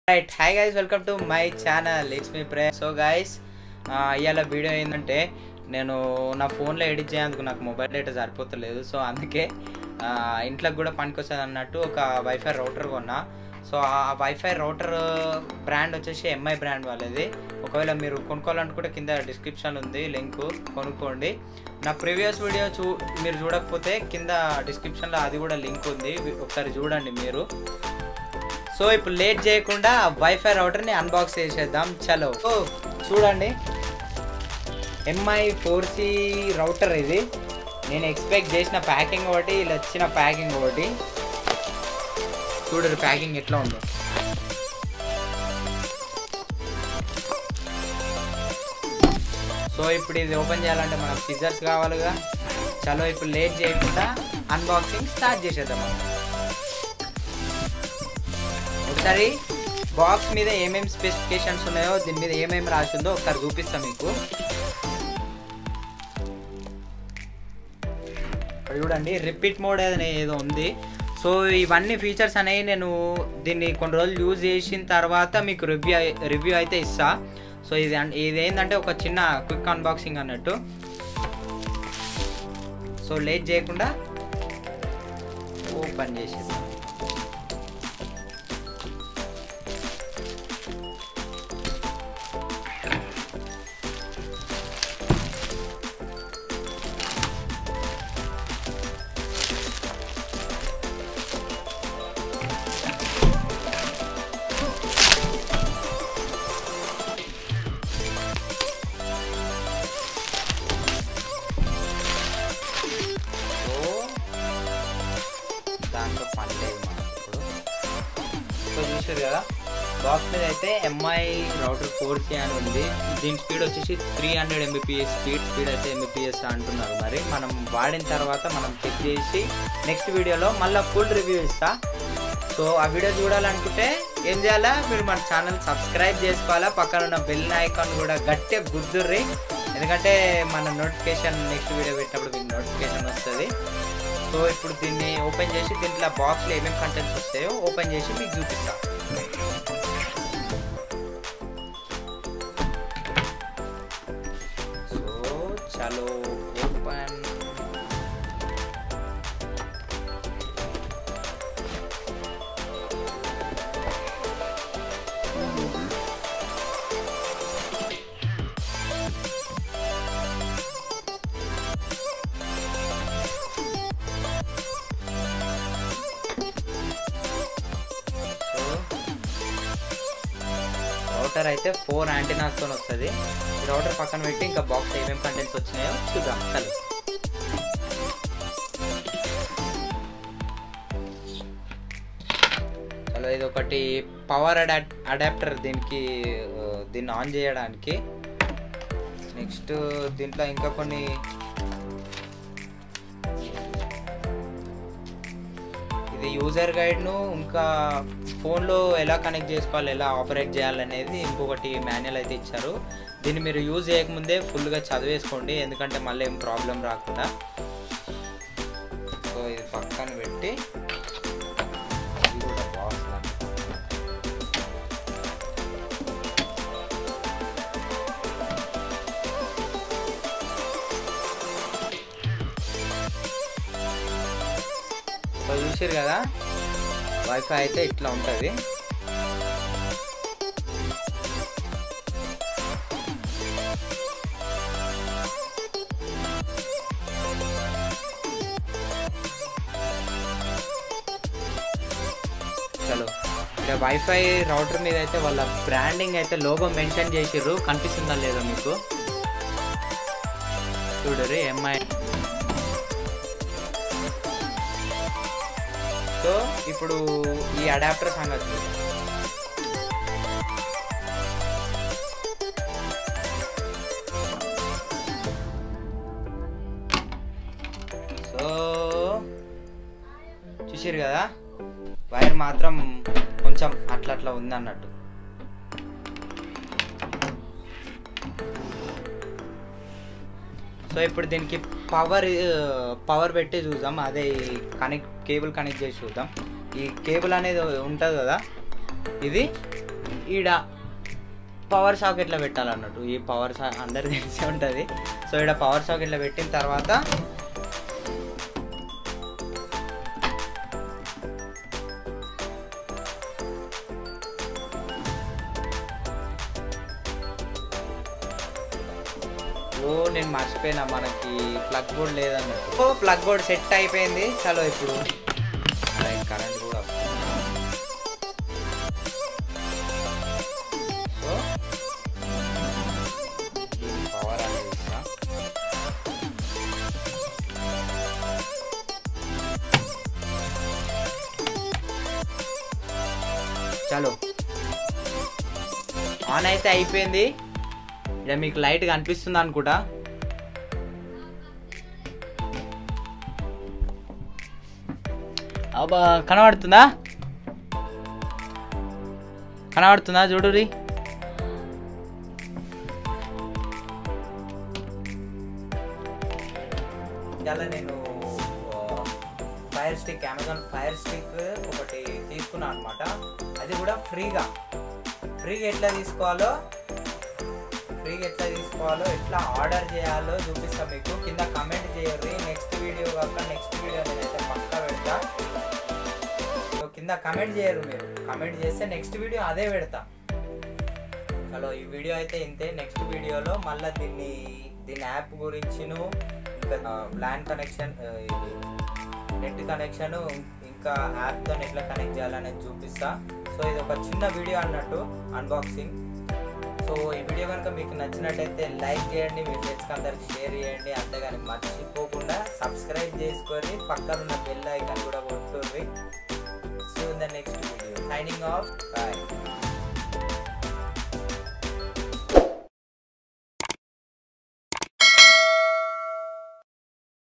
Right hi guys welcome to my channel it's me ప్రే so guys ఇవాళ video ఏంటంటే నేను నా ఫోన్లో ఎడిట్ చేయేందుకు నాకు మొబైల్ డేటా సరిపోతలేదు సో అందుకే ఆ, ఇంట్లోకి కూడా పనికొస్తుంది అన్నట్టు ఒక వైఫై రౌటర్ కొన్నా సో ఆ వైఫై రౌటర్ బ్రాండ్ వచ్చేసి ఎంఐ బ్రాండ్ వాళ్ళది ఒకవేళ మీరు కొనుక్కోవాలనుకుంటే కింద డిస్క్రిప్షన్ ఉంది లింక్ కొనుక్కోండి నా ప్రీవియస్ వీడియో చూ మీరు చూడకపోతే కింద డిస్క్రిప్షన్లో అది కూడా లింక్ ఉంది ఒకసారి చూడండి మీరు సో ఇప్పుడు లేట్ చేయకుండా వైఫై రౌటర్ని అన్బాక్స్ చేసేద్దాం చలో సో చూడండి ఎంఐ ఫోర్ సి రౌటర్ ఇది నేను ఎక్స్పెక్ట్ చేసిన ప్యాకింగ్ ఒకటి ఇలా వచ్చిన ప్యాకింగ్ ఒకటి చూడరు ప్యాకింగ్ ఎట్లా ఉందో సో ఇప్పుడు ఇది ఓపెన్ చేయాలంటే మనకు సిజర్స్ కావాలిగా చలో ఇప్పుడు లేట్ చేయకుండా అన్బాక్సింగ్ స్టార్ట్ చేసేద్దాం మనం ఒకసారి బాక్స్ మీద ఏమేమి స్పెసిఫికేషన్స్ ఉన్నాయో దీని మీద ఏమేమి రాసి ఉందో ఒకసారి చూపిస్తాం మీకు ఇక్కడ చూడండి రిపీట్ మోడ్ అనేది ఏదో ఉంది సో ఇవన్నీ ఫీచర్స్ అనేవి నేను దీన్ని కొన్ని రోజులు యూజ్ చేసిన తర్వాత మీకు రివ్యూ రివ్యూ అయితే ఇస్తా సో ఇది అన్- ఇది ఏంటంటే ఒక చిన్న క్విక్ అన్బాక్సింగ్ అన్నట్టు సో లేట్ చేయకుండా ఓపెన్ చేసేద్దాం సో దాంట్లో పని లేదు మనకు ఇప్పుడు సో చూసారు కదా బాక్స్ మీద అయితే ఎంఐ రౌటర్ ఫోర్ సి అని ఉంది దీని స్పీడ్ వచ్చేసి three hundred MBPS speed speed అయితే ఎంబీపీఎస్ అంటున్నారు మరి మనం వాడిన తర్వాత మనం చెక్ చేసి నెక్స్ట్ వీడియోలో మళ్ళీ ఫుల్ రివ్యూ ఇస్తా సో ఆ వీడియో చూడాలనుకుంటే ఏం చేయాలా మీరు మన ఛానల్ సబ్స్క్రైబ్ చేసుకోవాలా పక్కన ఉన్న బెల్ ఐకాన్ కూడా గట్టిగా గుర్తుర్రి ఎందుకంటే మన నోటిఫికేషన్ నెక్స్ట్ వీడియో పెట్టినప్పుడు మీకు నోటిఫికేషన్ వస్తుంది సో ఇప్పుడు దీన్ని ఓపెన్ చేసి దీంట్లో బాక్స్లో ఏమేమి కంటెంట్స్ వస్తాయో ఓపెన్ చేసి మీకు చూపిస్తా సో చలో ఓపెన్ సో రౌటర్ అయితే ఫోర్ యాంటీనాస్తో వస్తుంది ఈ రౌటర్ పక్కన పెట్టి ఇంకా బాక్స్ ఏమేమి కంటెంట్స్ వచ్చినాయో చూద్దాం చలో చలో ఇది ఒకటి పవర్ అడా అడాప్టర్ దీనికి ఆ, దీన్ని ఆన్ చేయడానికి నెక్స్ట్ దీంట్లో ఇంకా కొన్ని ఇది యూజర్ గైడ్ను ఇంకా ఫోన్లో ఎలా కనెక్ట్ చేసుకోవాలి ఎలా ఆపరేట్ చేయాలనేది ఇంకొకటి మాన్యువల్ అయితే ఇచ్చారు దీన్ని మీరు యూజ్ చేయకముందే ఫుల్గా చదివేసుకోండి ఎందుకంటే మళ్ళీ ఏం ప్రాబ్లం రాకుండా సో ఇది పక్కన పెట్టి ఇది కూడా బాక్స్ సో చూసారు కదా వైఫై అయితే ఇట్లా ఉంటుంది చలో ఇక వైఫై రౌటర్ మీద అయితే వాళ్ళ బ్రాండింగ్ అయితే లోగో మెన్షన్ చేసిర్రు కనిపిస్తుందా లేదో మీకు చూడరు ఎంఐ సో ఇప్పుడు ఈ అడాప్టర్ సంగతి సో చూసారు కదా వైర్ మాత్రం కొంచెం అట్లా అట్లా ఉంది అన్నట్టు సో ఇప్పుడు దీనికి పవర్ పవర్ పెట్టి చూద్దాం అదే కనెక్ట్ కేబుల్ కనెక్ట్ చేసి చూద్దాం ఈ కేబుల్ అనేది ఉంటుంది కదా ఇది ఈడ పవర్ సాకెట్లో పెట్టాలన్నట్టు ఈ పవర్ సా అందరికి తెలిసి ఉంటుంది సో ఈడ పవర్ సాకెట్లో పెట్టిన తర్వాత ఓ నేను మర్చిపోయినా మనకి ప్లగ్ బోర్డ్ లేదన్నట్టు ఓ ప్లగ్ బోర్డ్ సెట్ అయిపోయింది చలో ఇప్పుడు అరే కరెంట్ కూడా వస్తుంది. సో దీని పవర్ అనేది ఇస్తా చలో ఆన్ అయితే అయిపోయింది ఇక మీకు లైట్ కనిపిస్తుంది అనుకుంటా అబ్బా కనబడుతుందా కనబడుతుందా చూడురి ఇలా నేను fire stick Amazon fire stick ఒకటి తీసుకున్నాను అనమాట అది కూడా ఫ్రీగా ఫ్రీగా ఎట్లా తీసుకోవాలో ఫ్రీగా ఎట్లా తీసుకోవాలో ఎట్లా ఆర్డర్ చేయాలో చూపిస్తా మీకు కింద కమెంట్ చేయరు నెక్స్ట్ వీడియో కాక నెక్స్ట్ వీడియో నేనైతే పక్కా పెడతా సో కింద కమెంట్ చేయరు మీరు కమెంట్ చేస్తే నెక్స్ట్ వీడియో అదే పెడతా హలో ఈ వీడియో అయితే ఇంతే నెక్స్ట్ వీడియోలో మళ్ళీ దీన్ని దీని యాప్ గురించిను ఇంకా ల్యాండ్ కనెక్షన్ ఇది నెట్ కనెక్షన్ ఇంకా యాప్తో ఎట్లా కనెక్ట్ చేయాలనేది చూపిస్తా సో ఇది ఒక చిన్న వీడియో అన్నట్టు అన్బాక్సింగ్ సో ఈ వీడియో కనుక మీకు నచ్చినట్టయితే లైక్ చేయండి మీ ఫ్రెండ్స్కి అందరికి షేర్ చేయండి అంతేగాని మర్చిపోకుండా సబ్స్క్రైబ్ చేసుకొని పక్కన ఉన్న బెల్ ఐకాన్ కూడా కొట్టుర్రి see in the next video signing off bye